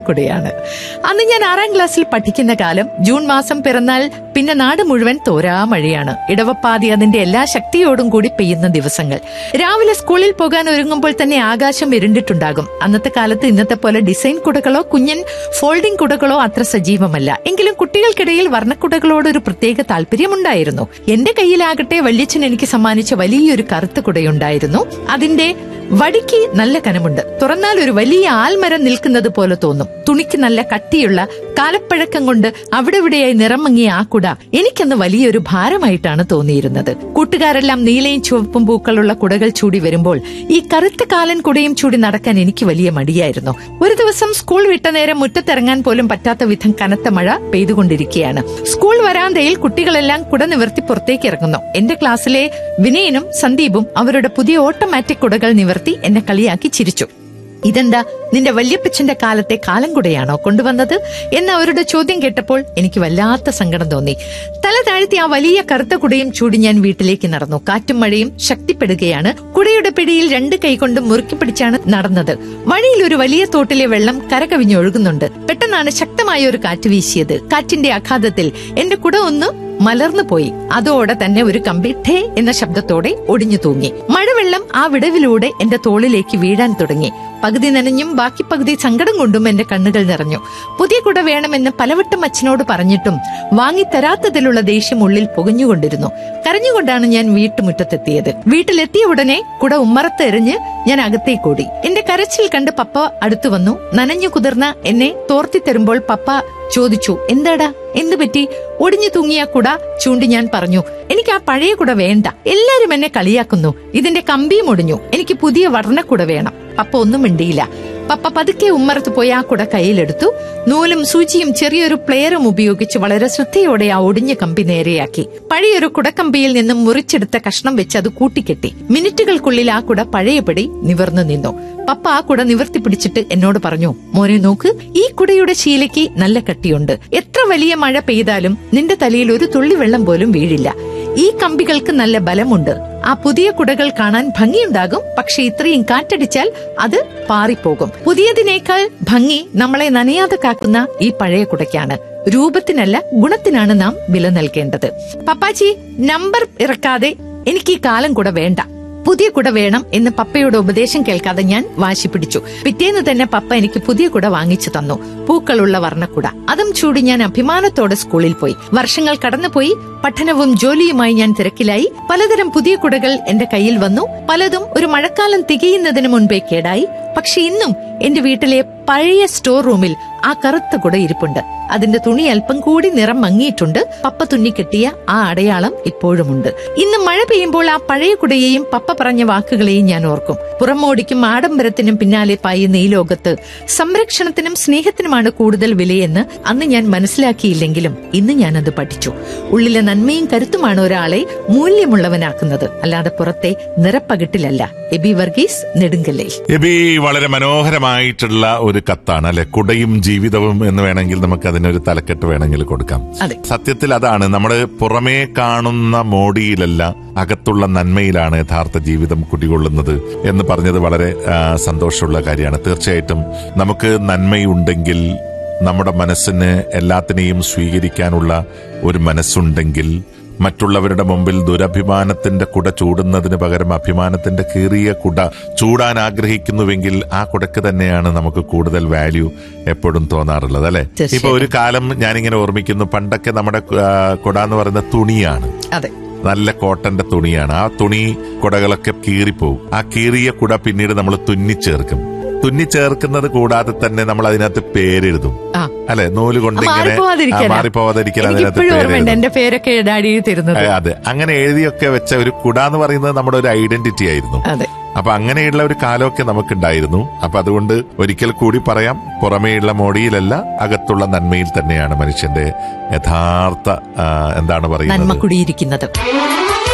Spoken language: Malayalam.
കുടയാണ് അന്ന് ഞാൻ ആറാം ക്ലാസ്സിൽ പഠിക്കുന്ന കാലം ജൂൺ മാസം പിറന്നാൽ പിന്നെ നാട് മുഴുവൻ തോരാ മഴയാണ് ഇടവപ്പാതി അതിന്റെ എല്ലാ ശക്തിയോടും കൂടി പെയ്യുന്ന ദിവസങ്ങൾ രാവിലെ സ്കൂളിൽ പോകാൻ ഒരുങ്ങുമ്പോൾ തന്നെ ആകാശം ഇരുണ്ടിട്ടുണ്ടാകും അന്നത്തെ കാലത്ത് ഇന്നത്തെ പോലെ ഡിസൈൻ കുടകളോ കുഞ്ഞൻ ഫോൾഡിംഗ് കുടകളോ അത്ര സജീവമല്ല എങ്കിലും കുട്ടികൾക്കിടയിൽ വർണ്ണക്കുടകളോട് ഒരു പ്രത്യേക താല്പര്യമുണ്ടായിരുന്നു എന്റെ കയ്യിലാകട്ടെ വല്യച്ഛൻ എനിക്ക് സമ്മാനിച്ച വലിയൊരു കറുത്ത കുടയുണ്ടായിരുന്നു അതിന്റെ വടിക്ക് നല്ല കനമുണ്ട് തുറന്നാൽ ഒരു വലിയ ആൽമരം നിൽക്കുന്നത് പോലെ തോന്നും തുണിക്ക് നല്ല കട്ടിയുള്ള കാലപ്പഴക്കം കൊണ്ട് അവിടെ ഇവിടെയായി നിറം മങ്ങിയ ആ കുട എനിക്കന്ന് വലിയൊരു ഭാരമായിട്ടാണ് തോന്നിയിരുന്നത് കൂട്ടുകാരെല്ലാം നീലയും ചുവപ്പും പൂക്കളുള്ള കുടകൾ ചൂടി വരുമ്പോൾ ഈ കറുത്ത കാലൻ കുടയും ചൂടി നടക്കാൻ എനിക്ക് വലിയ മടിയായിരുന്നു ഒരു ദിവസം സ്കൂൾ വിട്ട നേരം മുറ്റത്തിറങ്ങാൻ പോലും പറ്റാത്ത വിധം കനത്ത മഴ പെയ്തുകൊണ്ടിരിക്കുകയാണ് സ്കൂൾ വരാന്തയിൽ കുട്ടികളെല്ലാം കുട നിവർത്തി പുറത്തേക്ക് ഇറങ്ങുന്നു എന്റെ ക്ലാസ്സിലെ വിനയനും സന്ദീപും അവരുടെ പുതിയ ഓട്ടോമാറ്റിക് കുടകൾ നിവർത്തി എന്നെ കളിയാക്കി ചിരിച്ചു ഇതെന്താ നിന്റെ വല്യപ്പച്ചന്റെ കാലത്തെ കാലം കൂടെയാണോ കൊണ്ടുവന്നത് എന്ന അവരുടെ ചോദ്യം കേട്ടപ്പോൾ എനിക്ക് വല്ലാത്ത സങ്കടം തോന്നി തല താഴ്ത്തി ആ വലിയ കറുത്ത കുടയും ചൂടി ഞാൻ വീട്ടിലേക്ക് നടന്നു കാറ്റും മഴയും ശക്തിപ്പെടുകയാണ് കുടയുടെ പിടിയിൽ രണ്ട് കൈകൊണ്ട് മുറുക്കി പിടിച്ചാണ് നടന്നത് വഴിയിൽ ഒരു വലിയ തോട്ടിലെ വെള്ളം കരകവിഞ്ഞൊഴുകുന്നുണ്ട് പെട്ടെന്നാണ് ശക്തമായ ഒരു കാറ്റ് വീശിയത് കാറ്റിന്റെ ആഘാതത്തിൽ എന്റെ കുട ഒന്ന് മലർന്നു പോയി അതോടെ തന്നെ ഒരു കമ്പി ഠേ എന്ന ശബ്ദത്തോടെ ഒടിഞ്ഞു തൂങ്ങി മഴവെള്ളം ആ വിടവിലൂടെ എന്റെ തോളിലേക്ക് വീഴാൻ തുടങ്ങി പകുതി നനഞ്ഞും ബാക്കി പകുതി സങ്കടം കൊണ്ടും എന്റെ കണ്ണുകൾ നിറഞ്ഞു പുതിയ കുട വേണമെന്ന് പലവട്ടം അച്ഛനോട് പറഞ്ഞിട്ടും വാങ്ങിത്തരാത്തതിലുള്ള ദേഷ്യം ഉള്ളിൽ പുകഞ്ഞുകൊണ്ടിരുന്നു കരഞ്ഞുകൊണ്ടാണ് ഞാൻ വീട്ടുമുറ്റത്തെത്തിയത് വീട്ടിലെത്തിയ ഉടനെ കുട ഉമ്മറത്ത് എറിഞ്ഞ് ഞാൻ അകത്തേക്കോടി എന്റെ കരച്ചിൽ കണ്ട് പപ്പ അടുത്തു വന്നു നനഞ്ഞു കുതിർന്ന എന്നെ തോർത്തി തരുമ്പോൾ പപ്പ ചോദിച്ചു എന്താടാ എന്തു പറ്റി ഒടിഞ്ഞു തൂങ്ങിയ കുട ചൂണ്ടി ഞാൻ പറഞ്ഞു എനിക്ക് ആ പഴയ കുട വേണ്ട എല്ലാരും എന്നെ കളിയാക്കുന്നു ഇതിന്റെ കമ്പിയും ഒടിഞ്ഞു എനിക്ക് പുതിയ വർണ്ണക്കുട വേണം പപ്പ ഒന്നും മിണ്ടിയില്ല പപ്പ പതുക്കെ ഉമ്മറത്ത് പോയി ആ കുട കയ്യിലെടുത്തു നൂലും സൂചിയും ചെറിയൊരു പ്ലെയറും ഉപയോഗിച്ച് വളരെ ശ്രദ്ധയോടെ ആ ഒടിഞ്ഞ കമ്പി നേരെയാക്കി പഴയൊരു കുടക്കമ്പിയിൽ നിന്നും മുറിച്ചെടുത്ത കഷ്ണം വെച്ച് അത് കൂട്ടിക്കെട്ടി മിനിറ്റുകൾക്കുള്ളിൽ ആ കുട പഴയപടി നിവർന്നു നിന്നു പപ്പ ആ കുട നിവർത്തി പിടിച്ചിട്ട് എന്നോട് പറഞ്ഞു മോനെ നോക്ക് ഈ കുടയുടെ ശീലയ്ക്ക് നല്ല കട്ടിയുണ്ട് എത്ര വലിയ മഴ പെയ്താലും നിന്റെ തലയിൽ ഒരു തുള്ളി വെള്ളം പോലും വീഴില്ല ഈ കമ്പികൾക്ക് നല്ല ബലമുണ്ട് ആ പുതിയ കുടകൾ കാണാൻ ഭംഗിയുണ്ടാകും പക്ഷെ ഇത്രയും കാറ്റടിച്ചാൽ അത് പാറിപ്പോകും പുതിയതിനേക്കാൾ ഭംഗി നമ്മളെ നനയാതെ കാക്കുന്ന ഈ പഴയ കുടയ്ക്കാണ് രൂപത്തിനല്ല ഗുണത്തിനാണ് നാം വില നൽകേണ്ടത് പപ്പാച്ചി നമ്പർ ഇറക്കാതെ എനിക്ക് ഈ കാലം കൂടെ വേണ്ട പുതിയ കുട വേണം എന്ന് പപ്പയുടെ ഉപദേശം കേൾക്കാതെ ഞാൻ വാശി പിടിച്ചു പിറ്റേന്ന് തന്നെ പപ്പ എനിക്ക് പുതിയ കുട വാങ്ങിച്ചു തന്നു പൂക്കളുള്ള വർണ്ണക്കുട അതും ചൂടി ഞാൻ അഭിമാനത്തോടെ സ്കൂളിൽ പോയി വർഷങ്ങൾ കടന്നുപോയി പഠനവും ജോലിയുമായി ഞാൻ തിരക്കിലായി പലതരം പുതിയ കുടകൾ എന്റെ കയ്യിൽ വന്നു പലതും ഒരു മഴക്കാലം തികയുന്നതിന് മുൻപേ കേടായി പക്ഷെ ഇന്നും എന്റെ വീട്ടിലെ പഴയ സ്റ്റോർ റൂമിൽ ആ കറുത്ത കുട ഇരിപ്പുണ്ട് അതിന്റെ തുണി അല്പം കൂടി നിറം മങ്ങിയിട്ടുണ്ട് പപ്പ തുന്നിക്കെട്ടിയ ആ അടയാളം ഇപ്പോഴുമുണ്ട് ഇന്ന് മഴ പെയ്യുമ്പോൾ ആ പഴയ കുടയെയും പപ്പ പറഞ്ഞ വാക്കുകളെയും ഞാൻ ഓർക്കും പുറമോടിക്കും ആഡംബരത്തിനും പിന്നാലെ പായുന്ന ഈ ലോകത്ത് സംരക്ഷണത്തിനും സ്നേഹത്തിനുമാണ് കൂടുതൽ വിലയെന്ന് അന്ന് ഞാൻ മനസ്സിലാക്കിയില്ലെങ്കിലും ഇന്ന് ഞാനത് പഠിച്ചു ഉള്ളിലെ നന്മയും കരുത്തുമാണ് ഒരാളെ മൂല്യമുള്ളവനാക്കുന്നത് അല്ലാതെ പുറത്തെ നിറപ്പകിട്ടിലല്ല എബി വർഗീസ് നെടുങ്കല്ലേ എബി വളരെ മനോഹരമായിട്ടുള്ള ഒരു കത്താണ് അല്ലെ കുടയും ജീവിതവും എന്ന് വേണമെങ്കിൽ നമുക്ക് അതിനൊരു തലക്കെട്ട് വേണമെങ്കിൽ കൊടുക്കാം അതെ സത്യത്തിൽ അതാണ് നമ്മുടെ പുറമേ കാണുന്ന മോടിയിലല്ല അകത്തുള്ള നന്മയിലാണ് യഥാർത്ഥ ജീവിതം കുടികൊള്ളുന്നത് എന്ന് പറഞ്ഞത് വളരെ ആ, സന്തോഷമുള്ള കാര്യമാണ് തീർച്ചയായിട്ടും നമുക്ക് നന്മയുണ്ടെങ്കിൽ നമ്മുടെ മനസ്സിന് എല്ലാത്തിനെയും സ്വീകരിക്കാനുള്ള ഒരു മനസ്സുണ്ടെങ്കിൽ മറ്റുള്ളവരുടെ മുമ്പിൽ ദുരഭിമാനത്തിന്റെ കുട ചൂടുന്നതിന് പകരം അഭിമാനത്തിന്റെ കീറിയ കുട ചൂടാൻ ആഗ്രഹിക്കുന്നുവെങ്കിൽ ആ കുടക്ക് തന്നെയാണ് നമുക്ക് കൂടുതൽ വാല്യൂ എപ്പോഴും തോന്നാറുള്ളത് അല്ലെ തീർച്ചയായും. ഇപ്പൊ ഒരു കാലം ഞാനിങ്ങനെ ഓർമ്മിക്കുന്നു പണ്ടൊക്കെ നമ്മുടെ ആ, കുട എന്ന് പറയുന്ന തുണിയാണ് അതെ നല്ല കോട്ടന്റെ തുണിയാണ് ആ തുണി കുടകളൊക്കെ കീറിപ്പോവും ആ കീറിയ കുട പിന്നീട് നമ്മൾ തുന്നിച്ചേർക്കും തുന്നിച്ചേർക്കുന്നത് കൂടാതെ തന്നെ നമ്മൾ അതിനകത്ത് പേരെഴുതും ആ അല്ലെ നൂല് കൊണ്ട് ഇങ്ങനെ മാറിപ്പോവാതിരിക്കാനാ. മാറിപ്പോവാതിരിക്കാൻ എനിക്ക് അതിനകത്ത് ഇപ്പോഴും ഓർമ്മയുണ്ട് പേരെഴുതും എന്റെ പേരൊക്കെ ഡാഡി തരുന്നത് ഏ, അതെ അങ്ങനെ എഴുതിയൊക്കെ വെച്ച ഒരു കുട എന്ന് പറയുന്നത് നമ്മുടെ ഒരു ഐഡന്റിറ്റി ആയിരുന്നു അതെ അപ്പൊ അങ്ങനെയുള്ള ഒരു കാലമൊക്കെ നമുക്കുണ്ടായിരുന്നു അപ്പൊ അതുകൊണ്ട് ഒരിക്കൽ കൂടി പറയാം പുറമേയുള്ള മോടിയിലല്ല അകത്തുള്ള നന്മയിൽ തന്നെയാണ് മനുഷ്യന്റെ യഥാർത്ഥ ആ, എന്താണ് നന്മ പറയുന്നത് കുടിയിരിക്കുന്നത്